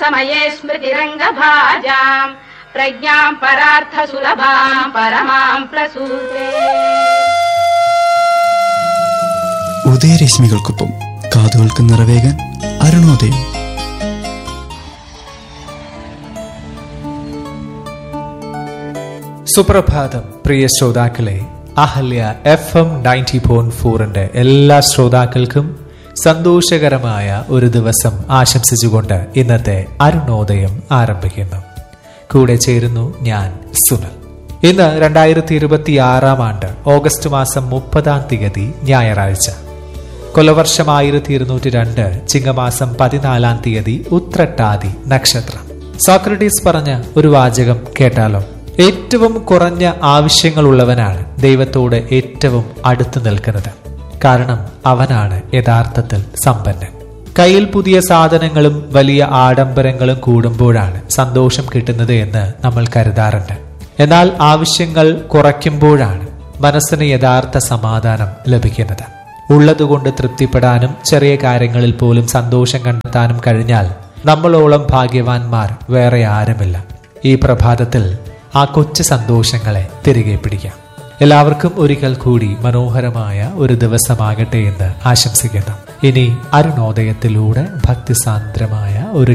समये स्मृतिरङ्गभाजाम् प्रज्ञाम् परार्थसुलभाम् परमाम् प्रसूते ഉദയരശ്മികൾക്കൊപ്പം കാതുകൾക്ക് നിറവേകാൻ അരുണോദയം സുപ്രഭാതം പ്രിയ ശ്രോതാക്കളെ Ahalya F M ninety point ഫോറിന്റെ എല്ലാ ശ്രോതാക്കൾക്കും സന്തോഷകരമായ ഒരു ദിവസം ആശംസിച്ചുകൊണ്ട് ഇന്നത്തെ അരുണോദയം ആരംഭിക്കുന്നു കൂടെ ചേരുന്നു ഞാൻ സുനൽ ഇന്ന് രണ്ടായിരത്തി ഇരുപത്തി ആറാം ആണ്ട് ഓഗസ്റ്റ് മാസം മുപ്പതാം തീയതി ഞായറാഴ്ച കൊലവർഷം ആയിരത്തി ഇരുന്നൂറ്റി രണ്ട് ചിങ്ങമാസം പതിനാലാം തീയതി ഉത്രട്ടാതി നക്ഷത്രം സോക്രട്ടീസ് പറഞ്ഞ ഒരു വാചകം കേട്ടാലോ ഏറ്റവും കുറഞ്ഞ ആവശ്യങ്ങളുള്ളവനാണ് ദൈവത്തോട് ഏറ്റവും അടുത്തു നിൽക്കുന്നത് കാരണം അവനാണ് യഥാർത്ഥത്തിൽ സമ്പന്നൻ കയ്യിൽ പുതിയ സാധനങ്ങളും വലിയ ആഡംബരങ്ങളും കൂടുമ്പോഴാണ് സന്തോഷം കിട്ടുന്നത് എന്ന് നമ്മൾ കരുതാറുണ്ട് എന്നാൽ ആവശ്യങ്ങൾ കുറയ്ക്കുമ്പോഴാണ് മനസ്സിന് യഥാർത്ഥ സമാധാനം ലഭിക്കുന്നത് ഉള്ളതുകൊണ്ട് തൃപ്തിപ്പെടാനും ചെറിയ കാര്യങ്ങളിൽ പോലും സന്തോഷം കണ്ടെത്താനും കഴിഞ്ഞാൽ നമ്മളോളം ഭാഗ്യവാന്മാർ വേറെ ആരുമില്ല ഈ പ്രഭാതത്തിൽ ആ കൊച്ചു സന്തോഷങ്ങളെ തിരികെ പിടിക്കാം എല്ലാവർക്കും ഒരിക്കൽ കൂടി മനോഹരമായ ഒരു ദിവസമാകട്ടെ എന്ന് ആശംസിക്കുന്നു ഇനി അരുണോദയത്തിലൂടെ ഭക്തിസാന്ദ്രമായ